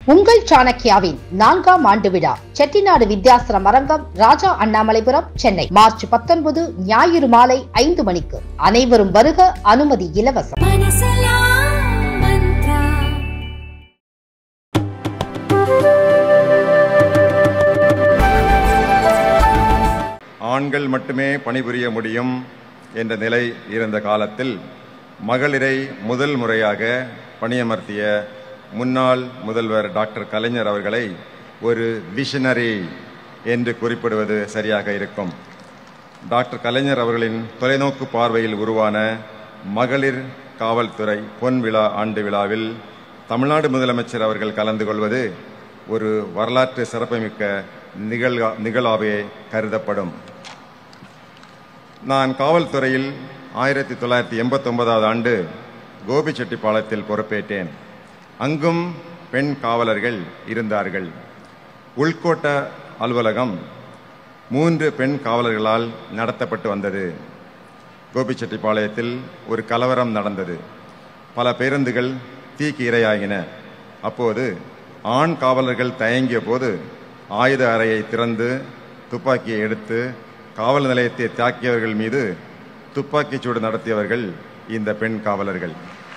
உங்கள் சாணக்கியாவின் நான்காம் ஆண்டு விழா செட்டிநாடு வித்யாசிரம் அரங்கம் ராஜா அண்ணாமலைபுரம் சென்னை மார்ச் பத்தொன்பது ஞாயிறு மாலை ஐந்து மணிக்கு அனைவரும் வருக அனுமதி இலவசம் मनसला मन्त्रा ஆண்கள் மட்டுமே பணிபுரிய முடியும் என்ற நிலை இருந்த காலத்தில் மகளிரை முதல் முறையாக பணியமர்த்திய முன்னாள் முதல்வர் டாக்டர் கலைஞர் அவர்களை ஒரு விஷனரி என்று குறிப்பிடுவது சரியாக இருக்கும் டாக்டர் கலைஞர் அவர்களின் தொலைநோக்கு பார்வையில் உருவான மகளிர் காவல்துறை பொன் விழா ஆண்டு விழாவில் தமிழ்நாடு முதலமைச்சர் அவர்கள் கலந்து கொள்வது ஒரு வரலாற்று சிறப்புமிக்க நிகழ்கா நிகழாவே கருதப்படும் நான் காவல்துறையில் ஆயிரத்தி தொள்ளாயிரத்தி எண்பத்தொன்பதாவது ஆண்டு கோபிச்செட்டிப்பாளையத்தில் பொறுப்பேற்றேன் அங்கும் பெண் காவலர்கள் இருந்தார்கள் உள்கோட்ட அலுவலகம் மூன்று பெண் காவலர்களால் நடத்தப்பட்டு வந்தது கோபிச்செட்டிப்பாளையத்தில் ஒரு கலவரம் நடந்தது பல பேருந்துகள் தீக்கு இரையாகின அப்போது ஆண் காவலர்கள் தயங்கிய போது ஆயுத அறையை திறந்து துப்பாக்கியை எடுத்து காவல் நிலையத்தை தாக்கியவர்கள் மீது துப்பாக்கிச் சூடு நடத்தியவர்கள் இந்த பெண் காவலர்கள்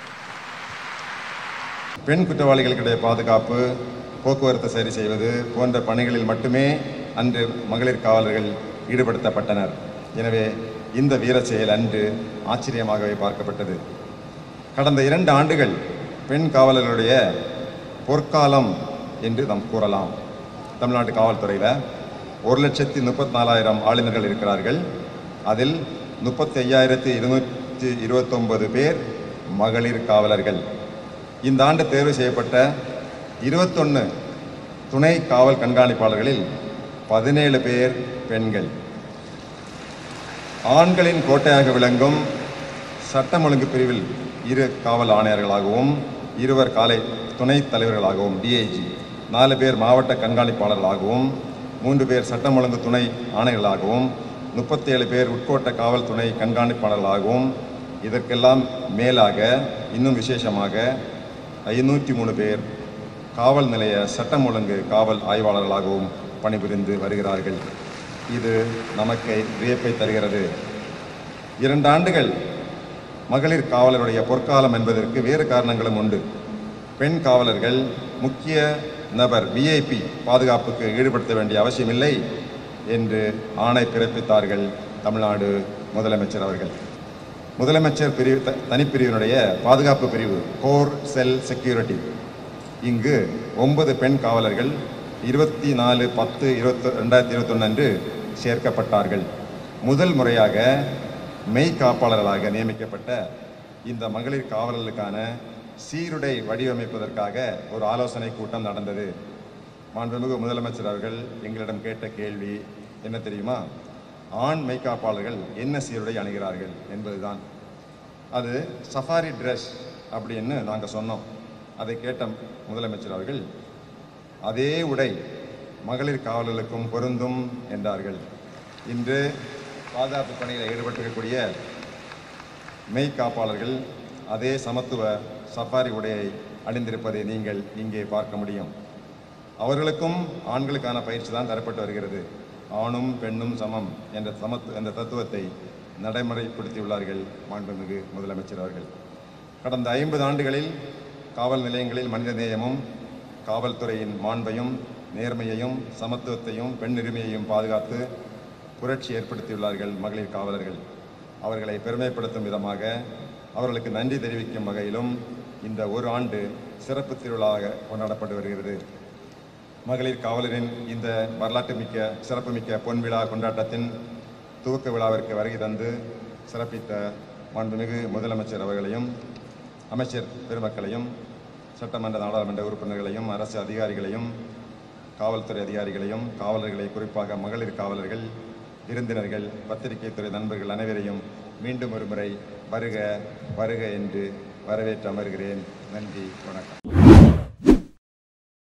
பெண் குற்றவாளிகளுடைய பாதுகாப்பு போக்குவரத்து சரி செய்வது போன்ற பணிகளில் மட்டுமே அன்று மகளிர் காவலர்கள் ஈடுபடுத்தப்பட்டனர் எனவே இந்த வீர செயல் அன்று ஆச்சரியமாகவே பார்க்கப்பட்டது கடந்த இரண்டு ஆண்டுகள் பெண் காவலர்களுடைய பொற்காலம் என்று நாம் கூறலாம் தமிழ்நாட்டு காவல்துறையில் ஒரு லட்சத்தி முப்பத்தி நாலாயிரம் ஆளுநர்கள் இருக்கிறார்கள் அதில் முப்பத்தி ஐயாயிரத்தி இருநூற்றி இருபத்தொன்பது பேர் மகளிர் காவலர்கள் இந்த ஆண்டு தேர்வு செய்யப்பட்ட இருபத்தொன்று துணை காவல் கண்காணிப்பாளர்களில் பதினேழு பேர் பெண்கள் ஆண்களின் கோட்டையாக விளங்கும் சட்டம் ஒழுங்கு பிரிவில் இரு காவல் ஆணையர்களாகவும் இருவர் காலை துணைத் தலைவர்களாகவும் டிஐஜி நாலு பேர் மாவட்ட கண்காணிப்பாளர்களாகவும் மூன்று பேர் சட்டம் ஒழுங்கு துணை ஆணையர்களாகவும் முப்பத்தேழு பேர் உட்கோட்ட காவல் துணை கண்காணிப்பாளர்களாகவும் இதற்கெல்லாம் மேலாக இன்னும் விசேஷமாக ஐநூற்றி மூணு பேர் காவல் நிலைய சட்டம் ஒழுங்கு காவல் ஆய்வாளர்களாகவும் பணிபுரிந்து வருகிறார்கள் இது நமக்கு வியப்பை தருகிறது இரண்டு ஆண்டுகள் மகளிர் காவலருடைய பொற்காலம் என்பதற்கு வேறு காரணங்களும் உண்டு பெண் காவலர்கள் முக்கிய நபர் விஐபி பாதுகாப்புக்கு ஈடுபடுத்த வேண்டிய அவசியமில்லை என்று ஆணை பிறப்பித்தார்கள் தமிழ்நாடு முதலமைச்சர் அவர்கள் முதலமைச்சர் பிரிவு த- தனிப்பிரிவினுடைய பாதுகாப்பு பிரிவு கோர் செல் செக்யூரிட்டி இங்கு ஒன்பது பெண் காவலர்கள் இருபத்தி நாலு பத்து இருபத்தி ரெண்டாயிரத்தி இருபத்தொன்று அன்று சேர்க்கப்பட்டார்கள் முதல் முறையாக மெய் காப்பாளர்களாக நியமிக்கப்பட்ட இந்த மகளிர் காவலர்களுக்கான சீருடை வடிவமைப்பதற்காக ஒரு ஆலோசனை கூட்டம் நடந்தது மாண்புமிகு முதலமைச்சர் அவர்கள் எங்களிடம் கேட்ட கேள்வி என்ன தெரியுமா ஆண் மெய்காப்பாளர்கள் என்ன சீருடை அணிகிறார்கள் என்பதுதான் அது சஃபாரி ட்ரெஸ் அப்படின்னு நாங்கள் சொன்னோம் அதை கேட்ட முதலமைச்சர் அவர்கள் அதே உடை மகளிர் காவலர்களுக்கும் பொருந்தும் என்றார்கள் இன்று பாதுகாப்பு பணியில் ஈடுபட்டிருக்கக்கூடிய மெய் காப்பாளர்கள் அதே சமத்துவ சஃபாரி உடையை அணிந்திருப்பதை நீங்கள் இங்கே பார்க்க முடியும் அவர்களுக்கும் ஆண்களுக்கான பயிற்சி தான் தரப்பட்டு வருகிறது ஆணும் பெண்ணும் சமம் என்ற சமத்து என்ற தத்துவத்தை நடைமுறைப்படுத்தியுள்ளார்கள் மாண்புமிகு முதலமைச்சர் அவர்கள் கடந்த ஐம்பது ஆண்டுகளில் காவல் நிலையங்களில் மனித நேயமும் காவல்துறையின் மாண்பையும் நேர்மையையும் சமத்துவத்தையும் பெண்ணுரிமையையும் பாதுகாத்து புரட்சி ஏற்படுத்தியுள்ளார்கள் மகளிர் காவலர்கள் அவர்களை பெருமைப்படுத்தும் விதமாக அவர்களுக்கு நன்றி தெரிவிக்கும் வகையிலும் இந்த ஒரு ஆண்டு சிறப்பு திருவிழாவாக கொண்டாடப்பட்டு வருகிறது மகளிர் காவலரின் இந்த வரலாற்று மிக்க சிறப்புமிக்க பொன் விழா கொண்டாட்டத்தின் துவக்க விழாவிற்கு வருகை தந்து சிறப்பித்த மாண்புமிகு முதலமைச்சர் அவர்களையும் அமைச்சர் பெருமக்களையும் சட்டமன்ற நாடாளுமன்ற உறுப்பினர்களையும் அரசு அதிகாரிகளையும் காவல்துறை அதிகாரிகளையும் காவலர்களை குறிப்பாக மகளிர் காவலர்கள் விருந்தினர்கள் பத்திரிகை துறை நண்பர்கள் அனைவரையும் மீண்டும் ஒரு முறை வருக வருக என்று வரவேற்று அமர்கிறேன் நன்றி வணக்கம்